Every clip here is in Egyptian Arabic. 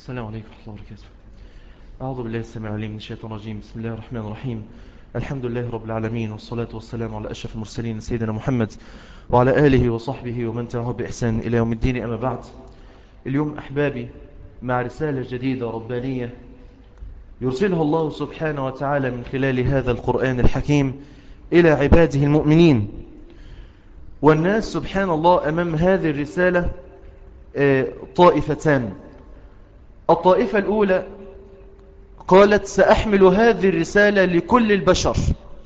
السلام عليكم ورحمة الله وبركاته أعوذ بالله السميع العليم من الشيطان الرجيم بسم الله الرحمن الرحيم الحمد لله رب العالمين والصلاة والسلام على أشرف المرسلين سيدنا محمد وعلى آله وصحبه ومن تبعه بإحسان إلى يوم الدين أما بعد اليوم أحبابي مع رسالة جديدة ربانية يرسلها الله سبحانه وتعالى من خلال هذا القرآن الحكيم إلى عباده المؤمنين والناس سبحان الله أمام هذه الرسالة طائفتان الطائفة الأولى قالت سأحمل هذه الرسالة لكل البشر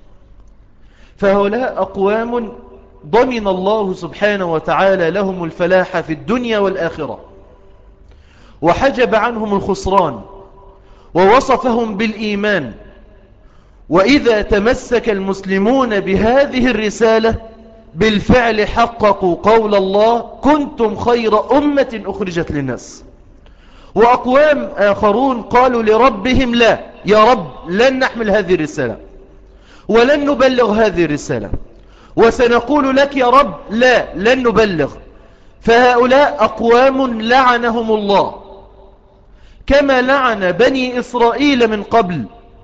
فهؤلاء أقوام ضمن الله سبحانه وتعالى لهم الفلاح في الدنيا والآخرة وحجب عنهم الخسران ووصفهم بالإيمان وإذا تمسك المسلمون بهذه الرسالة بالفعل حققوا قول الله كنتم خير أمة أخرجت للناس وأقوام آخرون قالوا لربهم لا يا رب لن نحمل هذه الرسالة ولن نبلغ هذه الرسالة وسنقول لك يا رب لا لن نبلغ فهؤلاء أقوام لعنهم الله كما لعن بني إسرائيل من قبل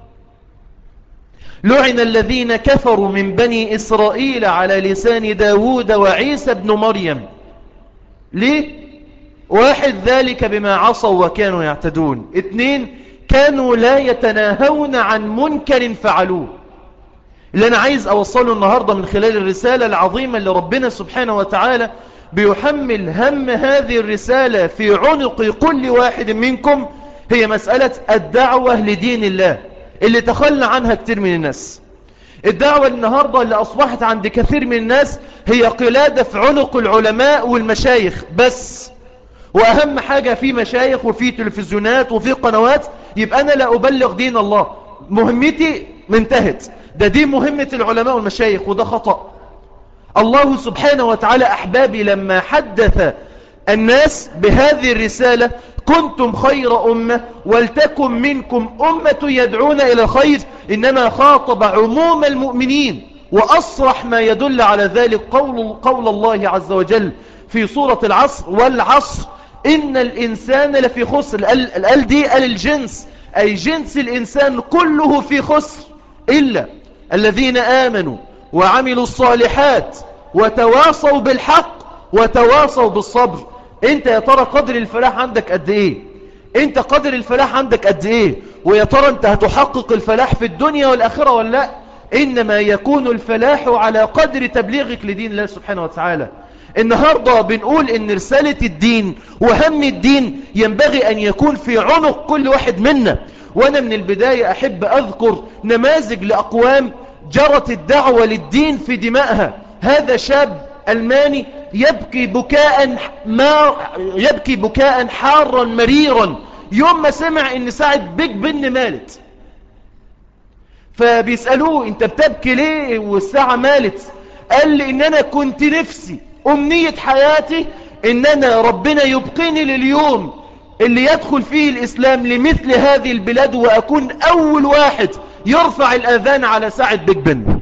لعن الذين كفروا من بني إسرائيل على لسان داود وعيسى بن مريم ليه؟ واحد ذلك بما عصوا وكانوا يعتدون اثنين كانوا لا يتناهون عن منكر فعلوه اللي أنا عايز أوصله النهاردة من خلال الرسالة العظيمة اللي ربنا سبحانه وتعالى بيحمل هم هذه الرسالة في عنق كل واحد منكم هي مسألة الدعوة لدين الله اللي تخلى عنها كتير من الناس الدعوة النهاردة اللي أصبحت عند كثير من الناس هي قلادة في عنق العلماء والمشايخ بس وأهم حاجة في مشايخ وفي تلفزيونات وفي قنوات يبقى أنا لا أبلغ دين الله مهمتي منتهت ده دي مهمة العلماء والمشايخ وده خطأ الله سبحانه وتعالى أحبابي لما حدث الناس بهذه الرسالة كنتم خير أمة ولتكن منكم أمة يدعون إلى الخير إنما خاطب عموم المؤمنين وأصرح ما يدل على ذلك قول, قول الله عز وجل في سورة العصر والعصر إن الإنسان لفي خسر الأل دي قال الجنس أي جنس الإنسان كله في خسر إلا الذين آمنوا وعملوا الصالحات وتواصوا بالحق وتواصوا بالصبر انت يا ترى قدر الفلاح عندك قد ايه انت قدر الفلاح عندك قد ايه ويا ترى انت هتحقق الفلاح في الدنيا والآخرة ولا لا انما يكون الفلاح على قدر تبليغك لدين الله سبحانه وتعالى النهاردة بنقول ان رسالة الدين وهم الدين ينبغي ان يكون في عنق كل واحد منا وانا من البداية احب اذكر نماذج لاقوام جرت الدعوة للدين في دمائها هذا شاب ألماني يبكي بكاء ما يبكي بكاء حارا مريرا يوم ما سمع ان ساعة بيج بن مالت فبيسألوه انت بتبكي ليه والساعة مالت قال لي ان انا كنت نفسي امنية حياتي ان انا ربنا يبقيني لليوم اللي يدخل فيه الاسلام لمثل هذه البلاد واكون اول واحد يرفع الاذان على ساعة بيج بن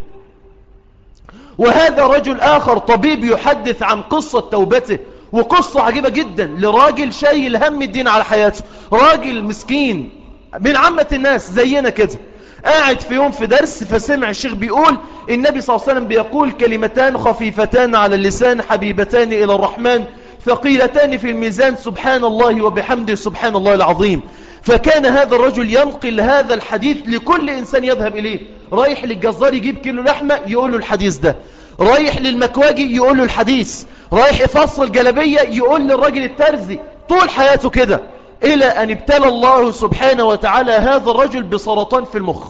وهذا رجل آخر طبيب يحدث عن قصة توبته وقصة عجيبة جدا لراجل شايل هم الدين على حياته راجل مسكين من عامة الناس زينا كده قاعد في يوم في درس فسمع الشيخ بيقول النبي صلى الله عليه وسلم بيقول كلمتان خفيفتان على اللسان حبيبتان إلى الرحمن ثقيلتان في الميزان سبحان الله وبحمده سبحان الله العظيم فكان هذا الرجل ينقل هذا الحديث لكل إنسان يذهب إليه رايح للجزار يجيب كيلو لحمة يقول له الحديث ده رايح للمكواجي يقول له الحديث رايح يفصل جلبية يقول للراجل الترزي طول حياته كده إلى أن ابتلى الله سبحانه وتعالى هذا الرجل بسرطان في المخ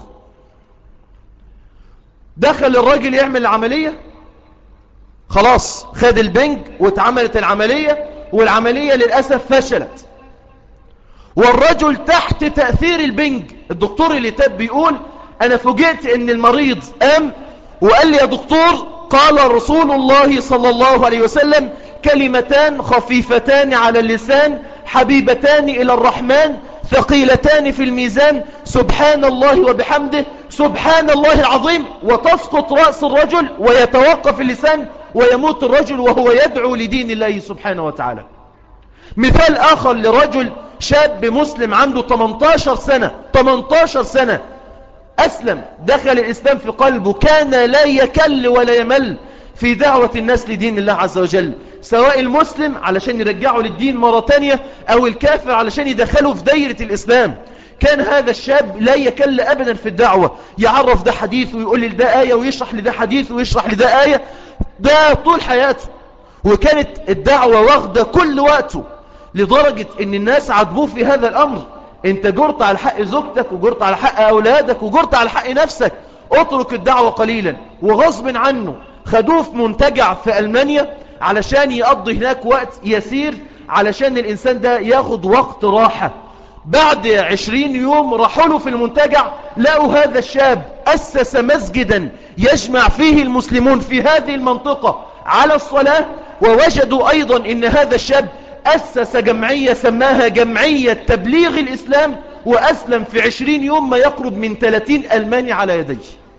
دخل الراجل يعمل العملية خلاص خد البنج واتعملت العملية والعملية للأسف فشلت والرجل تحت تأثير البنج الدكتور اللي تاب بيقول أنا فوجئت أن المريض قام وقال لي يا دكتور قال رسول الله صلى الله عليه وسلم كلمتان خفيفتان على اللسان حبيبتان إلى الرحمن ثقيلتان في الميزان سبحان الله وبحمده سبحان الله العظيم وتسقط رأس الرجل ويتوقف اللسان ويموت الرجل وهو يدعو لدين الله سبحانه وتعالى مثال آخر لرجل شاب مسلم عنده 18 سنة 18 سنة أسلم دخل الإسلام في قلبه كان لا يكل ولا يمل في دعوة الناس لدين الله عز وجل سواء المسلم علشان يرجعه للدين مرة تانية أو الكافر علشان يدخله في دايرة الإسلام كان هذا الشاب لا يكل أبدا في الدعوة يعرف ده حديث ويقول لي ده آية ويشرح لي ده حديث ويشرح لي ده آية ده طول حياته وكانت الدعوة واخدة كل وقته لدرجة ان الناس عجبوه في هذا الامر انت جرت على حق زوجتك وجرت على حق اولادك وجرت على حق نفسك اترك الدعوة قليلا وغصب عنه خدوه في منتجع في المانيا علشان يقضي هناك وقت يسير علشان الانسان ده ياخد وقت راحة بعد عشرين يوم راحوا له في المنتجع لقوا هذا الشاب أسس مسجدا يجمع فيه المسلمون في هذه المنطقة على الصلاة ووجدوا أيضا أن هذا الشاب أسس جمعية سماها جمعية تبليغ الإسلام وأسلم في عشرين يوم ما يقرب من ثلاثين ألماني على يديه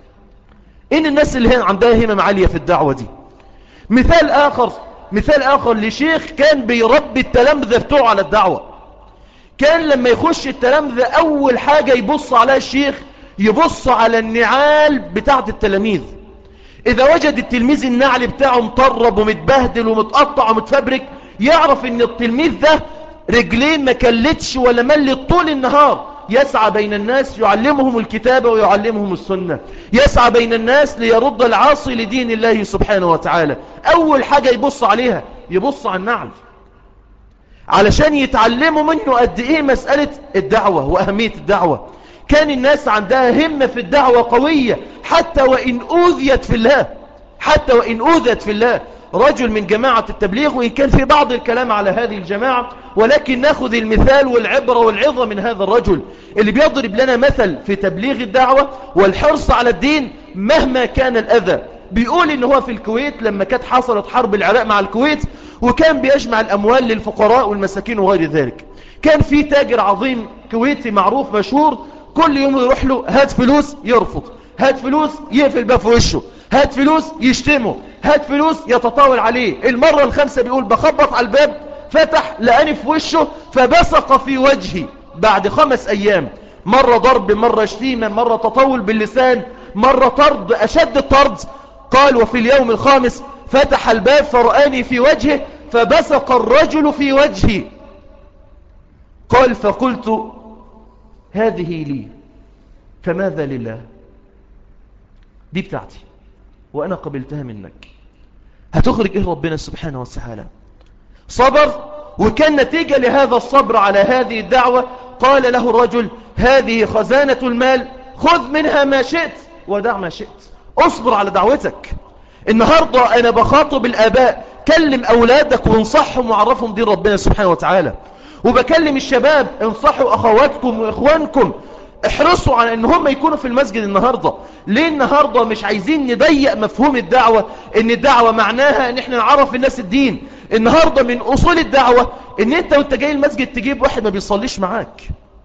إن الناس اللي هنا عندها همم عالية في الدعوة دي مثال آخر مثال آخر لشيخ كان بيربي التلامذة بتوعه على الدعوة كان لما يخش التلامذة أول حاجة يبص عليها الشيخ يبص على النعال بتاعة التلاميذ إذا وجد التلميذ النعل بتاعه مطرب ومتبهدل ومتقطع ومتفبرك يعرف ان التلميذ ده رجلين ما كلتش ولا ملت طول النهار يسعى بين الناس يعلمهم الكتابة ويعلمهم السنة يسعى بين الناس ليرد العاصي لدين الله سبحانه وتعالى أول حاجة يبص عليها يبص على النعل علشان يتعلموا منه قد ايه مسألة الدعوة وأهمية الدعوة كان الناس عندها همة في الدعوة قوية حتى وإن أوذيت في الله حتى وإن أوذت في الله رجل من جماعة التبليغ وإن كان في بعض الكلام على هذه الجماعة ولكن ناخذ المثال والعبرة والعظة من هذا الرجل اللي بيضرب لنا مثل في تبليغ الدعوة والحرص على الدين مهما كان الأذى بيقول إن هو في الكويت لما كانت حصلت حرب العراق مع الكويت وكان بيجمع الأموال للفقراء والمساكين وغير ذلك كان في تاجر عظيم كويتي معروف مشهور كل يوم يروح له هات فلوس يرفض هات فلوس يقفل باب في وشه هات فلوس يشتمه هات فلوس يتطاول عليه المرة الخامسة بيقول بخبط على الباب فتح لقاني في وشه فبصق في وجهي بعد خمس أيام مرة ضرب مرة شتيمة مرة تطول باللسان مرة طرد أشد الطرد قال وفي اليوم الخامس فتح الباب فرآني في وجهه فبصق الرجل في وجهي قال فقلت هذه لي فماذا لله دي بتاعتي وأنا قبلتها منك هتخرج إيه ربنا سبحانه وتعالى صبر وكان نتيجة لهذا الصبر على هذه الدعوة قال له الرجل هذه خزانة المال خذ منها ما شئت ودع ما شئت اصبر على دعوتك النهاردة أنا بخاطب الآباء كلم أولادك وانصحهم وعرفهم دين ربنا سبحانه وتعالى وبكلم الشباب انصحوا أخواتكم وإخوانكم احرصوا على ان هم يكونوا في المسجد النهاردة ليه النهاردة مش عايزين نضيق مفهوم الدعوة ان الدعوة معناها ان احنا نعرف الناس الدين النهاردة من اصول الدعوة ان انت وانت جاي المسجد تجيب واحد ما بيصليش معاك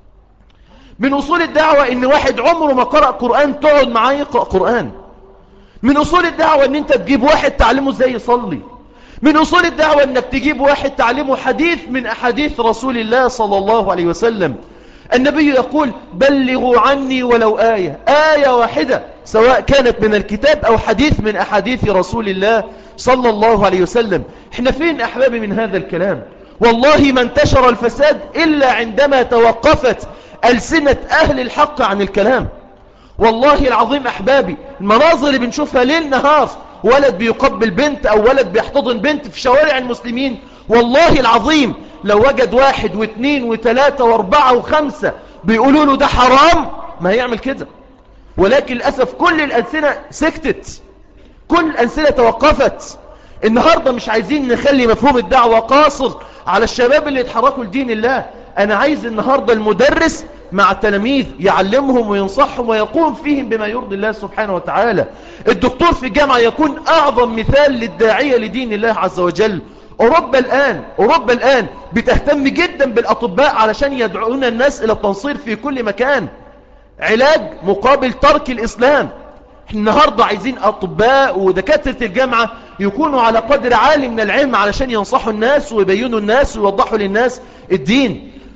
من اصول الدعوة ان واحد عمره ما قرأ قرآن تقعد معاه يقرأ قرآن من اصول الدعوة ان انت تجيب واحد تعلمه ازاي يصلي من أصول الدعوة أنك تجيب واحد تعلمه حديث من أحاديث رسول الله صلى الله عليه وسلم النبي يقول بلغوا عني ولو آية آية واحدة سواء كانت من الكتاب أو حديث من أحاديث رسول الله صلى الله عليه وسلم احنا فين أحبابي من هذا الكلام والله ما انتشر الفساد إلا عندما توقفت ألسنة أهل الحق عن الكلام والله العظيم أحبابي المناظر اللي بنشوفها ليل نهار ولد بيقبل بنت أو ولد بيحتضن بنت في شوارع المسلمين والله العظيم لو وجد واحد واثنين وثلاثة واربعة وخمسة بيقولوا له ده حرام ما هيعمل كده ولكن للأسف كل الألسنة سكتت كل الألسنة توقفت النهاردة مش عايزين نخلي مفهوم الدعوة قاصر على الشباب اللي يتحركوا لدين الله أنا عايز النهاردة المدرس مع التلاميذ يعلمهم وينصحهم ويقوم فيهم بما يرضي الله سبحانه وتعالى الدكتور في الجامعة يكون أعظم مثال للداعية لدين الله عز وجل أوروبا الآن أوروبا الآن بتهتم جدا بالأطباء علشان يدعون الناس إلى التنصير في كل مكان علاج مقابل ترك الإسلام النهاردة عايزين أطباء ودكاترة الجامعة يكونوا على قدر عالي من العلم علشان ينصحوا الناس ويبينوا الناس ويوضحوا للناس الدين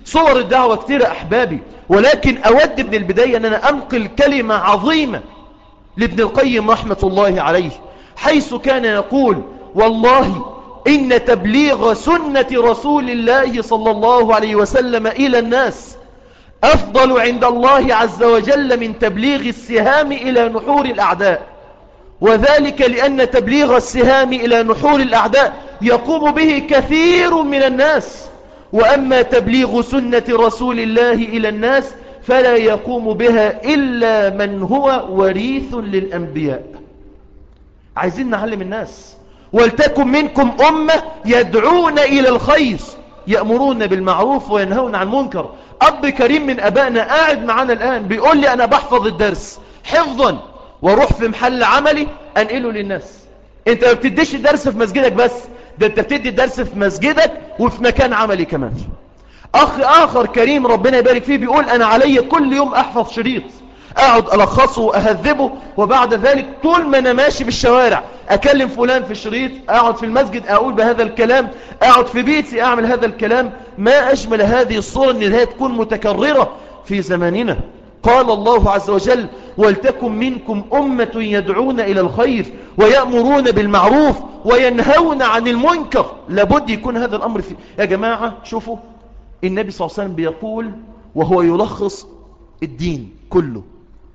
صور الدعوة كتير أحبابي ولكن أود من البداية أن أنا أنقل كلمة عظيمة لابن القيم رحمة الله عليه حيث كان يقول والله إن تبليغ سنة رسول الله صلى الله عليه وسلم إلى الناس أفضل عند الله عز وجل من تبليغ السهام إلى نحور الأعداء وذلك لأن تبليغ السهام إلى نحور الأعداء يقوم به كثير من الناس وأما تبليغ سنة رسول الله إلى الناس فلا يقوم بها إلا من هو وريث للأنبياء عايزين نعلم الناس ولتكن منكم أمة يدعون إلى الخير يأمرون بالمعروف وينهون عن منكر أب كريم من أبائنا قاعد معنا الآن بيقول لي أنا بحفظ الدرس حفظا واروح في محل عملي أنقله للناس انت ما بتديش الدرس في مسجدك بس ده انت بتدي الدرس في مسجدك وفي مكان عملي كمان أخ آخر كريم ربنا يبارك فيه بيقول أنا علي كل يوم أحفظ شريط أقعد ألخصه وأهذبه وبعد ذلك طول ما أنا ماشي بالشوارع أكلم فلان في الشريط أقعد في المسجد أقول بهذا الكلام أقعد في بيتي أعمل هذا الكلام ما أجمل هذه الصورة أن هي تكون متكررة في زماننا قال الله عز وجل ولتكن منكم أمة يدعون إلى الخير ويأمرون بالمعروف وينهون عن المنكر لابد يكون هذا الأمر في يا جماعة شوفوا النبي صلى الله عليه وسلم بيقول وهو يلخص الدين كله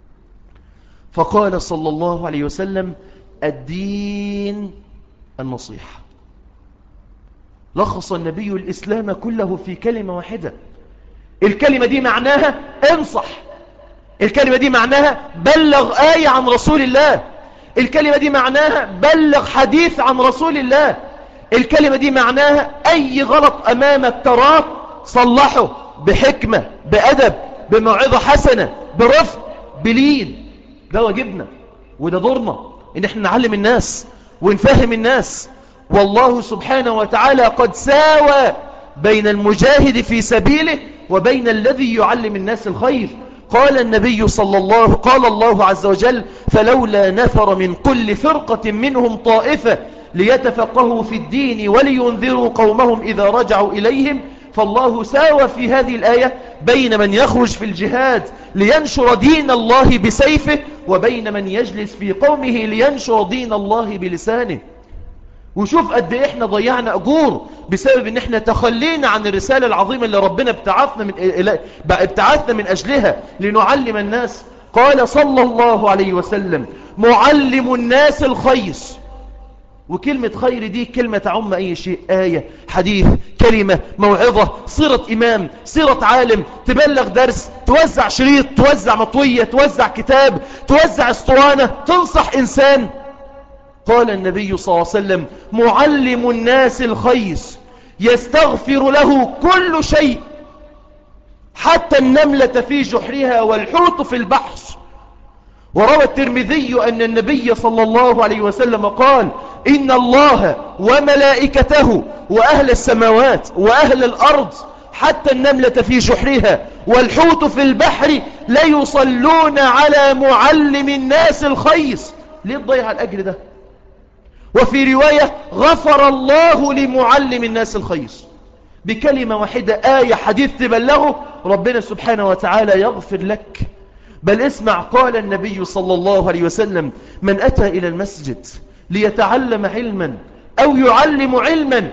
فقال صلى الله عليه وسلم الدين النصيحة لخص النبي الإسلام كله في كلمة واحدة الكلمة دي معناها انصح الكلمة دي معناها بلغ آية عن رسول الله الكلمة دي معناها بلغ حديث عن رسول الله الكلمة دي معناها أي غلط أمامك تراه صلحه بحكمة بأدب بموعظة حسنة برفق بلين ده واجبنا وده دورنا ان احنا نعلم الناس ونفهم الناس والله سبحانه وتعالى قد ساوى بين المجاهد في سبيله وبين الذي يعلم الناس الخير قال النبي صلى الله قال الله عز وجل فلولا نفر من كل فرقة منهم طائفة ليتفقهوا في الدين ولينذروا قومهم إذا رجعوا إليهم فالله ساوى في هذه الآية بين من يخرج في الجهاد لينشر دين الله بسيفه وبين من يجلس في قومه لينشر دين الله بلسانه وشوف قد ايه احنا ضيعنا اجور بسبب ان احنا تخلينا عن الرسالة العظيمة اللي ربنا ابتعثنا من, ابتعثنا من اجلها لنعلم الناس قال صلى الله عليه وسلم معلم الناس الخير وكلمة خير دي كلمة تعم أي شيء آية حديث كلمة موعظة صيرة إمام صيرة عالم تبلغ درس توزع شريط توزع مطوية توزع كتاب توزع اسطوانة تنصح إنسان قال النبي صلى الله عليه وسلم معلم الناس الخير يستغفر له كل شيء حتى النملة في جحرها والحوت في البحر وروى الترمذي أن النبي صلى الله عليه وسلم قال إن الله وملائكته وأهل السماوات وأهل الأرض حتى النملة في جحرها والحوت في البحر ليصلون على معلم الناس الخير ليه تضيع الأجر ده وفي رواية غفر الله لمعلم الناس الخير بكلمة واحدة آية حديث تبلغه ربنا سبحانه وتعالى يغفر لك بل اسمع قال النبي صلى الله عليه وسلم من أتى إلى المسجد ليتعلم علما أو يعلم علما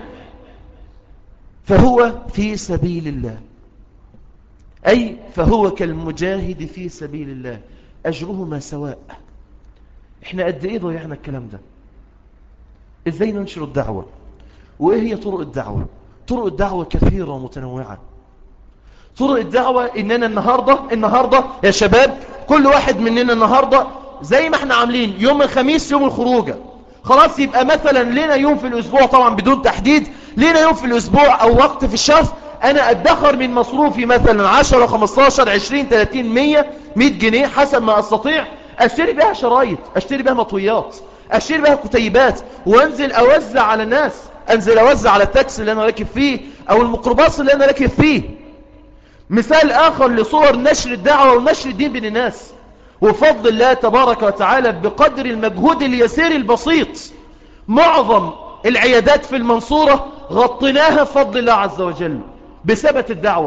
فهو في سبيل الله أي فهو كالمجاهد في سبيل الله أجرهما سواء احنا قد ايه ضيعنا الكلام ده ازاي ننشر الدعوة وايه هي طرق الدعوة طرق الدعوة كثيرة ومتنوعة طرق الدعوة اننا النهاردة النهاردة يا شباب كل واحد مننا النهاردة زي ما احنا عاملين يوم الخميس يوم الخروجة خلاص يبقى مثلا لنا يوم في الاسبوع طبعا بدون تحديد لنا يوم في الاسبوع او وقت في الشهر انا ادخر من مصروفي مثلا 10 15 20 30 100 100 جنيه حسب ما استطيع اشتري بها شرايط اشتري بها مطويات اشتري بها كتيبات وانزل اوزع على الناس انزل اوزع على التاكسي اللي انا راكب فيه او الميكروباص اللي انا راكب فيه مثال آخر لصور نشر الدعوة ونشر الدين بين الناس وفضل الله تبارك وتعالى بقدر المجهود اليسير البسيط معظم العيادات في المنصورة غطيناها بفضل الله عز وجل بسبب الدعوة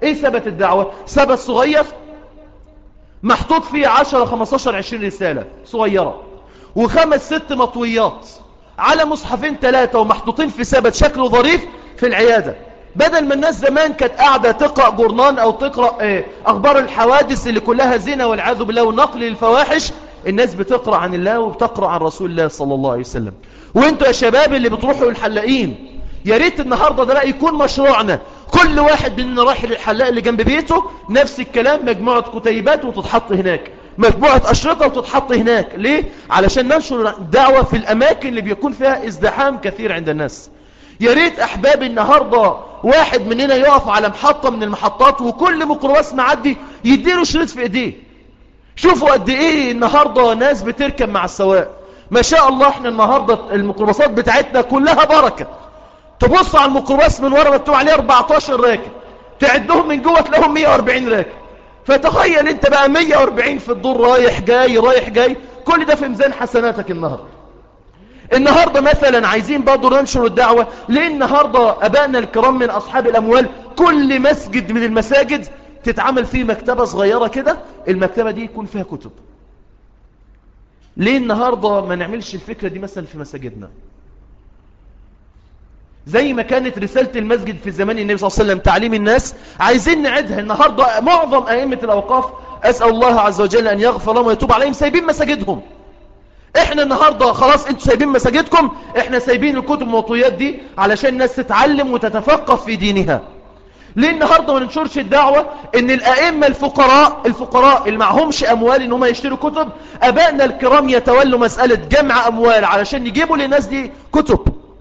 ايه ثبت الدعوة ثبت صغير محطوط فيه 10 15 20 رسالة صغيرة وخمس ست مطويات على مصحفين ثلاثة ومحطوطين في ثبت شكله ظريف في العيادة بدل ما الناس زمان كانت قاعدة تقرأ جورنان أو تقرأ اه أخبار الحوادث اللي كلها زنا والعياذ بالله ونقل للفواحش الناس بتقرأ عن الله وبتقرأ عن رسول الله صلى الله عليه وسلم وانتوا يا شباب اللي بتروحوا الحلاقين يا ريت النهاردة ده بقى يكون مشروعنا كل واحد مننا رايح للحلاق اللي جنب بيته نفس الكلام مجموعة كتيبات وتتحط هناك مجموعة أشرطة وتتحط هناك ليه؟ علشان ننشر الدعوة في الأماكن اللي بيكون فيها ازدحام كثير عند الناس يا ريت أحبابي النهاردة واحد مننا يقف على محطة من المحطات وكل ميكروباص معدي يديله شريط في ايديه شوفوا قد ايه النهاردة ناس بتركب مع السواق ما شاء الله احنا النهاردة الميكروباصات بتاعتنا كلها بركة تبص على الميكروباص من ورا مكتوب عليه 14 راكب تعدهم من جوه تلاقيهم 140 راكب فتخيل انت بقى 140 في الدور رايح جاي رايح جاي كل ده في ميزان حسناتك النهاردة النهاردة مثلا عايزين برضه ننشر الدعوة ليه النهاردة أبائنا الكرام من أصحاب الأموال كل مسجد من المساجد تتعمل فيه مكتبة صغيرة كده المكتبة دي يكون فيها كتب ليه النهاردة ما نعملش الفكرة دي مثلا في مساجدنا زي ما كانت رسالة المسجد في زمان النبي صلى الله عليه وسلم تعليم الناس عايزين نعدها النهاردة معظم أئمة الأوقاف أسأل الله عز وجل أن يغفر لهم ويتوب عليهم سايبين مساجدهم احنا النهاردة خلاص انتوا سايبين مساجدكم احنا سايبين الكتب الموطيات دي علشان الناس تتعلم وتتفقف في دينها ليه النهاردة ما ننشرش الدعوة ان الائمة الفقراء الفقراء اللي معهمش اموال ان هم يشتروا كتب ابائنا الكرام يتولوا مسألة جمع اموال علشان يجيبوا للناس دي كتب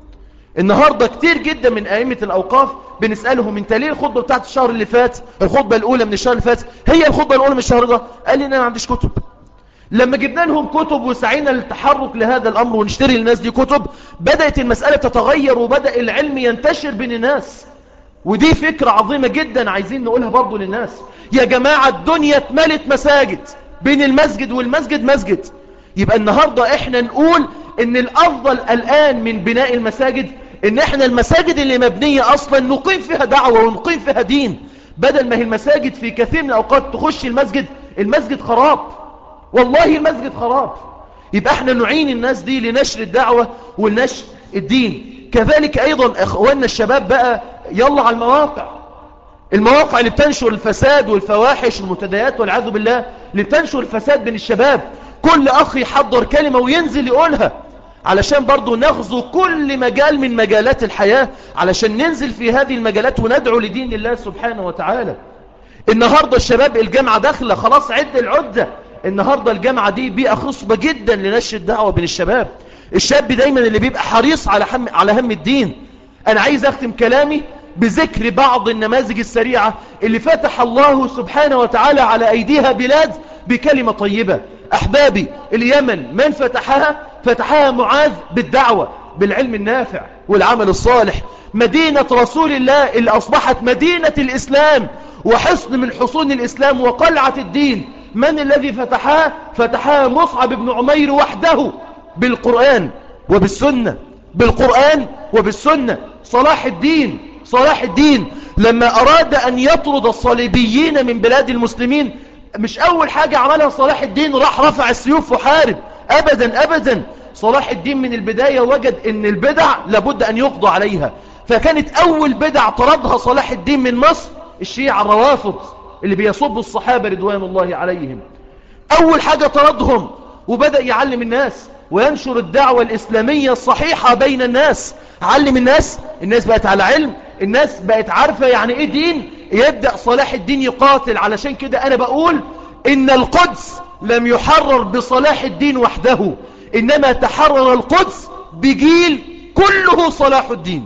النهاردة كتير جدا من ائمة الاوقاف بنسألهم انت ليه الخطبة بتاعت الشهر اللي فات الخطبة الاولى من الشهر اللي فات هي الخطبة الاولى من الشهر ده قال لي انا ما عنديش كتب لما جبنا لهم كتب وسعينا للتحرك لهذا الأمر ونشتري للناس دي كتب بدأت المسألة تتغير وبدأ العلم ينتشر بين الناس ودي فكرة عظيمة جدا عايزين نقولها برضو للناس يا جماعة الدنيا اتملت مساجد بين المسجد والمسجد مسجد يبقى النهاردة احنا نقول ان الافضل الان من بناء المساجد ان احنا المساجد اللي مبنية اصلا نقيم فيها دعوة ونقيم فيها دين بدل ما هي المساجد في كثير من الاوقات تخش المسجد المسجد خراب والله المسجد خراب يبقى احنا نعين الناس دي لنشر الدعوة ولنشر الدين كذلك ايضا اخواننا الشباب بقى يلا على المواقع المواقع اللي بتنشر الفساد والفواحش والمتديات والعياذ بالله اللي بتنشر الفساد بين الشباب كل اخ يحضر كلمة وينزل يقولها علشان برضو نغزو كل مجال من مجالات الحياة علشان ننزل في هذه المجالات وندعو لدين الله سبحانه وتعالى النهاردة الشباب الجامعة داخلة خلاص عد العدة النهاردة الجامعة دي بيئة خصبة جدا لنشر الدعوة بين الشباب الشاب دايما اللي بيبقى حريص على هم, على هم الدين انا عايز اختم كلامي بذكر بعض النماذج السريعة اللي فتح الله سبحانه وتعالى على ايديها بلاد بكلمة طيبة احبابي اليمن من فتحها فتحها معاذ بالدعوة بالعلم النافع والعمل الصالح مدينة رسول الله اللي اصبحت مدينة الاسلام وحصن من حصون الاسلام وقلعة الدين من الذي فتحها فتحها مصعب بن عمير وحده بالقرآن وبالسنة بالقرآن وبالسنة صلاح الدين صلاح الدين لما أراد أن يطرد الصليبيين من بلاد المسلمين مش أول حاجة عملها صلاح الدين راح رفع السيوف وحارب أبدا أبدا صلاح الدين من البداية وجد أن البدع لابد أن يقضى عليها فكانت أول بدع طردها صلاح الدين من مصر الشيعة الروافض اللي بيصبوا الصحابة رضوان الله عليهم أول حاجة طردهم وبدأ يعلم الناس وينشر الدعوة الإسلامية الصحيحة بين الناس علم الناس الناس بقت على علم الناس بقت عارفة يعني إيه دين يبدأ صلاح الدين يقاتل علشان كده أنا بقول إن القدس لم يحرر بصلاح الدين وحده إنما تحرر القدس بجيل كله صلاح الدين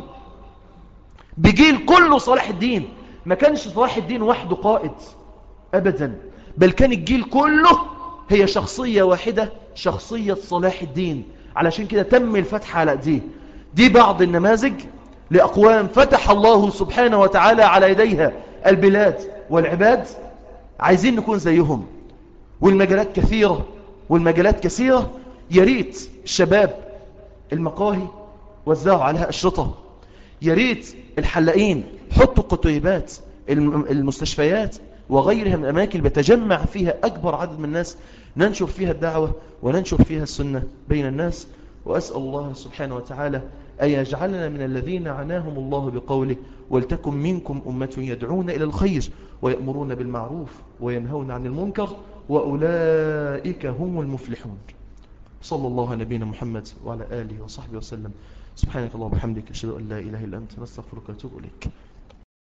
بجيل كله صلاح الدين ما كانش صلاح الدين وحده قائد أبدا بل كان الجيل كله هي شخصية واحدة شخصية صلاح الدين علشان كده تم الفتح على ايديه دي بعض النماذج لأقوام فتح الله سبحانه وتعالى على يديها البلاد والعباد عايزين نكون زيهم والمجالات كثيرة والمجالات كثيرة يريت الشباب المقاهي وزعوا عليها أشرطة يريت الحلاقين حطوا قطيبات المستشفيات وغيرها من الأماكن بتجمع فيها أكبر عدد من الناس ننشر فيها الدعوة وننشر فيها السنة بين الناس وأسأل الله سبحانه وتعالى أن يجعلنا من الذين عناهم الله بقوله ولتكن منكم أمة يدعون إلى الخير ويأمرون بالمعروف وينهون عن المنكر وأولئك هم المفلحون صلى الله على نبينا محمد وعلى آله وصحبه وسلم سبحانك الله وبحمدك أشهد أن لا إله إلا أنت نستغفرك وأتوب إليك